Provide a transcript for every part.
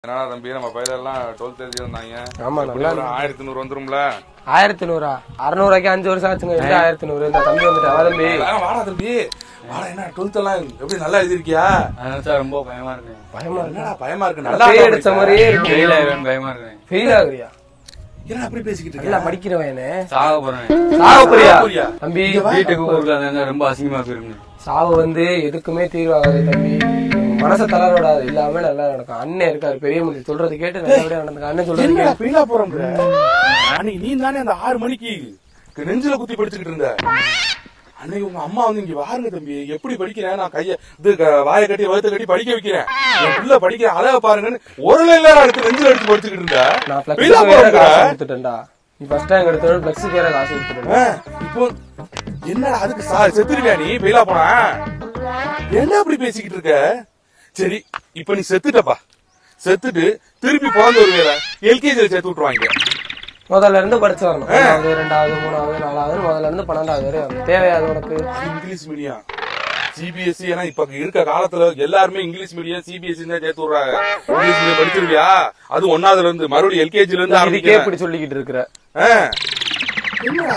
என்னடா தம்பி நம்ம பையெல்லாம் டுவெல்த் எழுதி இருந்தாங்க ஆமா நல்லா ஒரு ஆயிரத்தி நூறு வந்துரும்ல ஆயிரத்தி நூறா அறுநூறுவாய்க்கு அஞ்சு வருஷம் ஆச்சுங்க எப்படி ஆயிரத்தி நூறு இந்த தம்பி வந்துட்டு அவ தம்பி எல்லாம் வாடா தம்பி வாடா என்ன டுவெல்த் எல்லாம் எப்படி நல்லா எழுதிருக்கியா அதான் ரொம்ப பயமா இருக்கு பயமா இருக்கு என்னடா பயமா இருக்கு நல்லா பேய் அடிச்ச மாதிரியே இருக்கு ஃபெயில் ஆயிடுவேன் பயமா இருக்கு ஃபெயில் ஆகுறியா என்ன அப்படி பேசிக்கிட்டு நல்லா இருக்க படிக்கிறவனே சாக போறேன் சாவு போறியா போறியா? தம்பி வீட்டுக்கு ஊர்ல இருந்தா ரொம்ப அசிங்கமா போயிருங்க சாவு வந்து எதுக்குமே தீர்வாகாது தம்பி மனச தளரோடாது எல்லாமே நல்லா நடக்கும் அண்ணன் இருக்காரு பெரிய மனுஷன் சொல்றது கேட்டு நல்லபடியா நடந்துக்க அண்ணன் சொல்றது என்னடா கேட்டு பீலா போறோம் அன்னைக்கு நீ தானே அந்த ஆறு மணிக்கு நெஞ்சில குத்தி படிச்சுக்கிட்டு இருந்த அன்னைக்கு உங்க அம்மா வந்து இங்க வாருங்க தம்பி எப்படி படிக்கிறேன் நான் கைய இது க- வாயை கட்டி வகுத்த கட்டி படிக்க வைக்கிறேன் என் பிள்ளை படிக்கிற அழக பாருங்கன்னு ஒரு லைன்ல எடுத்து நெஞ்சில எடுத்து படிச்சுக்கிட்டு இருந்த நான் பீலா பிளக்ஸுக்கு வேற போறோம் காசு கொடுத்துட்டேன்டா நீ ஃபர்ஸ்ட் டைம் எடுத்தோட பிளக்ஸுக்கு வேற காசு கொடுத்துட்டேன் ஆ, இப்போ என்னடா அதுக்கு சா- செத்துருவியா நீ பெயிலா போனா என்ன அப்படி பேசிக்கிட்டு இருக்க சரி இப்ப நீ செத்துட்டப்பா செத்துட்டு திருப்பி பிறந்து வருவேல எல்கேஜில சேர்த்து விட்டுருவாங்க முதல்ல இருந்து படிச்சு வரணும் ஒன்றாவது ரெண்டாவது மூணாவது நாலாவது முதல்ல இருந்து பன்னெண்டாவது வரை வரணும் தேவையாது உனக்கு அது இங்கிலீஷ் மீடியம் சிபிஎஸ்சி ஏன்னா இப்ப இருக்க காலத்துல எல்லாருமே இங்கிலீஷ் மீடியம் சிபிஎஸ்சி தான் சேர்த்து விடுறாங்க இங்கிலீஷ் மீடியம் படிச்சிருவியா அது ஒன்னாவதுல இருந்து மறுபடியும் எல்கேஜில இருந்து இதுக்கே ஆரம்பிக்கிறேன் இப்படி சொல்லிக்கிட்டு இருக்கிற ஆ. என்னடா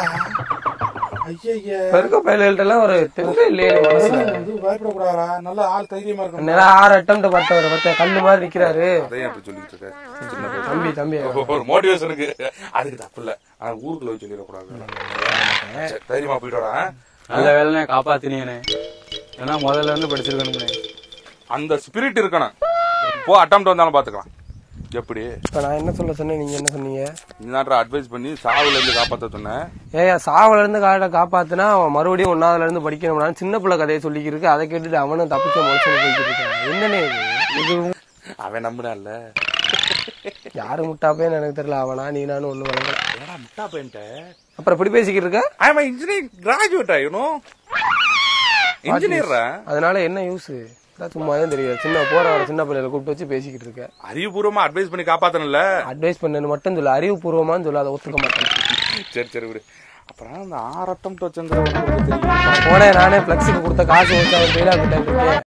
ஐயா இப்ப இருக்க பயில்கள்ட்ட எல்லாம் ஒரு தெம்பே இல்லையே நீ மனசுல இது பயப்படக்கூடாதா நல்ல ஆள் தைரியமா இருக்கணும் நேரம் ஆறு அட்டம் பார்த்தவர் பார்த்த கல்லு மாதிரி நிக்கிறாரு அதையும் அப்படி சொல்லிட்டு இருக்க சின்ன பையன். தம்பி தம்பி ஒரு மோட்டிவேஷனுக்கு அதுக்கு தப்பு இல்ல ஆனா ஊருக்குள்ள போய் சொல்லிடக்கூடாது சரி, தைரியமா போயிட்டு வரா நல்ல வேலை காப்பாத்தினீங்கண்ணே ஏன்னா முதல்ல இருந்து படிச்சிருக்கணும்னே அந்த ஸ்பிரிட் இருக்கணும் போ அட்டம் வந்தாலும் பாத்துக்கலாம் எப்படி இப்ப நான் என்ன சொல்ல சொன்னேன் நீங்க என்ன சொன்னீங்க நீ நாட்ட அட்வைஸ் பண்ணி சாவுல இருந்து காப்பாத்த சொன்னேன் ஏயா சாவல இருந்து காட்ட காப்பாத்துனா அவன் மறுபடியும் ஒன்னாவதுல இருந்து படிக்கணும்னா சின்ன பிள்ளை கதையை சொல்லிக்கிட்டு இருக்கு அதை கேட்டுட்டு அவனும் தப்பிச்ச மனுஷன் போய்கிட்டு இருக்கான் என்னன்னே இது இது அவன் நம்புனான்ல யாரு முட்டாப்பேன்னு எனக்கு தெரியல அவனா நீ நானும் ஒண்ணு வளங்கல ஏடா முட்டா பையன்ட்ட அப்புறம் இப்படி பேசிக்கிட்டு இருக்க I am engineering graduate you know engineer அதனால என்ன யூஸ் சும்மா தான் தெரியாது சின்ன போற வர சின்ன பிள்ளைகளை கூப்பிட்டு வச்சு பேசிக்கிட்டு இருக்க அறிவுபூர்வமா அட்வைஸ் பண்ணி காப்பாத்தணும்ல அட்வைஸ் பண்ணு மட்டும் சொல்ல அறிவுபூர்வமான்னு சொல்ல அதை ஒத்துக்க மாட்டேன் சரி சரி விடு அப்புறம் அந்த ஆறு அட்டம் வச்சுங்கிற தெரியும் போனேன் நானே பிளக்ஸுக்கு கொடுத்த காசு வச்சு அவன் ஃபெயிலா போயிட்டான்